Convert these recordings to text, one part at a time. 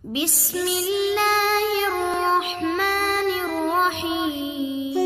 بسم الله الرحمن الرحيم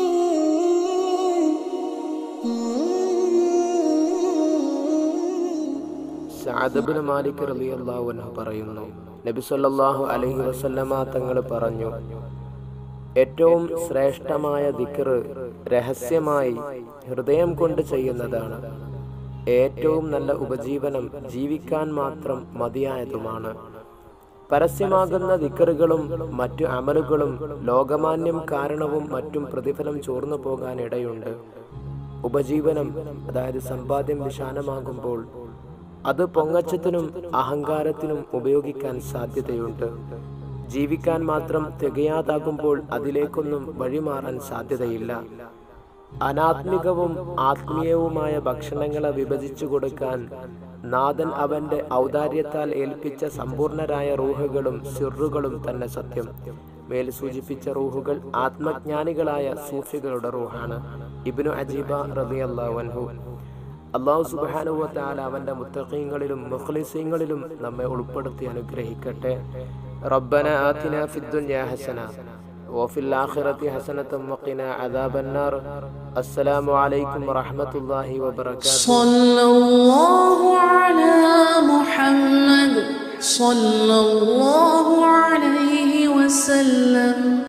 സഅദബിന് മാലിക് റളിയല്ലാഹു അൻഹു പറയുന്നു നബി സല്ലല്ലാഹു അലൈഹി വസല്ലമ തങ്ങൾ പറഞ്ഞു ഏറ്റവും ശ്രേഷ്ഠമായ ദിക്ർ രഹസ്യമായി ഹൃദയം കൊണ്ട് ചെയ്യുന്നതാണ് ഏറ്റവും നല്ല ഉപജീവനം ജീവിക്കാൻ മാത്രം മതിയായതുമാണ് പരസ്യമാകുന്ന ദിക്കറുകളും മറ്റു അമലുകളും ലോകമാന്യം കാരണവും മറ്റും പ്രതിഫലം ചോർന്നു പോകാൻ ഇടയുണ്ട് ഉപജീവനം അതായത് സമ്പാദ്യം വിശാലമാകുമ്പോൾ അത് പൊങ്ങച്ചത്തിനും അഹങ്കാരത്തിനും ഉപയോഗിക്കാൻ സാധ്യതയുണ്ട് ജീവിക്കാൻ മാത്രം തികയാതാകുമ്പോൾ അതിലേക്കൊന്നും വഴിമാറാൻ സാധ്യതയില്ല അനാത്മികവും ആത്മീയവുമായ ഭക്ഷണങ്ങളെ വിഭജിച്ചു കൊടുക്കാൻ നാഥൻ അവന്റെ ഔദാര്യത്താൽ ഏൽപ്പിച്ച സമ്പൂർണരായ റൂഹുകളും സിറുകളും തന്നെ സത്യം മേൽ സൂചിപ്പിച്ച റൂഹുകൾ ആത്മജ്ഞാനികളായ സൂഫികളുടെ റൂഹാണ് ഇബ്നു അജീബ റളിയല്ലാഹു അൻഹു അള്ളാഹു സുബ്ഹാനഹു തആല അവന്റെ മുത്തഖീങ്ങളിലും മുഖ്ലിസീങ്ങളിലും നമ്മെ ഉൾപ്പെടുത്തി അനുഗ്രഹിക്കട്ടെ റബ്ബന ആതിന ഫിദ്ദുനിയ ഹസന وفي الآخرة حسنة وقنا عذاب النار السلام عليكم ورحمة الله وبركاته صلى الله على محمد صلى الله عليه وسلم